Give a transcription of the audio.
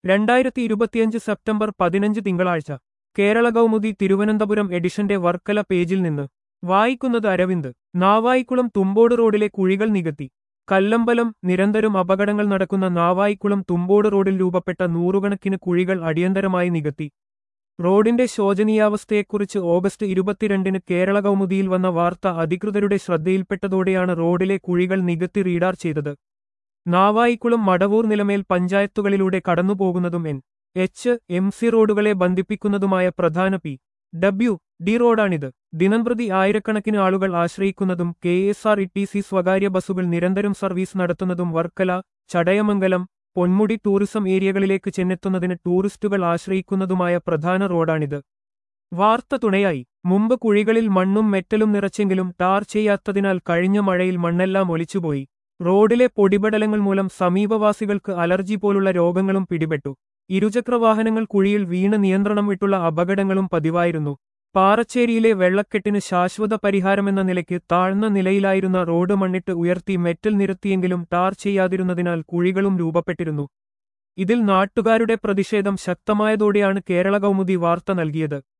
രണ്ടായിരത്തി ഇരുപത്തിയഞ്ച് സെപ്റ്റംബർ പതിനഞ്ച് തിങ്കളാഴ്ച കേരള കൗമുദി തിരുവനന്തപുരം എഡിഷന്റെ വർക്കല പേജിൽ നിന്ന് വായിക്കുന്നത് അരവിന്ദ് നാവായിക്കുളം തുമ്പോട് റോഡിലെ കുഴികൾ നികത്തി കല്ലമ്പലം നിരന്തരം അപകടങ്ങൾ നടക്കുന്ന നാവായിക്കുളം തുമ്പോട് റോഡിൽ രൂപപ്പെട്ട നൂറുകണക്കിന് കുഴികൾ അടിയന്തരമായി നികത്തി റോഡിന്റെ ശോചനീയാവസ്ഥയെക്കുറിച്ച് ഓഗസ്റ്റ് ഇരുപത്തിരണ്ടിന് കേരള കൗമുദിയിൽ വന്ന വാർത്ത അധികൃതരുടെ ശ്രദ്ധയിൽപ്പെട്ടതോടെയാണ് റോഡിലെ കുഴികൾ നികത്തി റീഡാർ ചെയ്തത് നാവായിക്കുളം മടവൂർ നിലമേൽ പഞ്ചായത്തുകളിലൂടെ കടന്നുപോകുന്നതും എൻ എച്ച് എം സി റോഡുകളെ ബന്ധിപ്പിക്കുന്നതുമായ പ്രധാന പി ഡബ്ല്യു ഡി റോഡാണിത് ദിനംപ്രതി ആയിരക്കണക്കിന് ആളുകൾ ആശ്രയിക്കുന്നതും K S R T C സി സ്വകാര്യ ബസ്സുകൾ നിരന്തരം സർവീസ് നടത്തുന്നതും വർക്കല ചടയമംഗലം പൊന്മുടി ടൂറിസം ഏരിയകളിലേക്ക് ചെന്നെത്തുന്നതിന് ടൂറിസ്റ്റുകൾ ആശ്രയിക്കുന്നതുമായ പ്രധാന റോഡാണിത് വാർത്ത തുണയായി മുമ്പ് കുഴികളിൽ മണ്ണും മെറ്റലും നിറച്ചെങ്കിലും ടാർ ചെയ്യാത്തതിനാൽ കഴിഞ്ഞ മഴയിൽ മണ്ണെല്ലാം ഒലിച്ചുപോയി റോഡിലെ പൊടിപടലങ്ങൾ മൂലം സമീപവാസികൾക്ക് അലർജി പോലുള്ള രോഗങ്ങളും പിടിപെട്ടു ഇരുചക്രവാഹനങ്ങൾ കുഴിയിൽ വീണ് നിയന്ത്രണം വിട്ടുള്ള അപകടങ്ങളും പതിവായിരുന്നു പാറച്ചേരിയിലെ വെള്ളക്കെട്ടിന് ശാശ്വത പരിഹാരമെന്ന നിലയ്ക്ക് താഴ്ന്ന നിലയിലായിരുന്ന റോഡ് മണ്ണിട്ട് ഉയർത്തി മെറ്റൽ നിരത്തിയെങ്കിലും ടാർ ചെയ്യാതിരുന്നതിനാൽ കുഴികളും രൂപപ്പെട്ടിരുന്നു ഇതിൽ നാട്ടുകാരുടെ പ്രതിഷേധം ശക്തമായതോടെയാണ് കേരള കൗമുദി വാർത്ത നൽകിയത്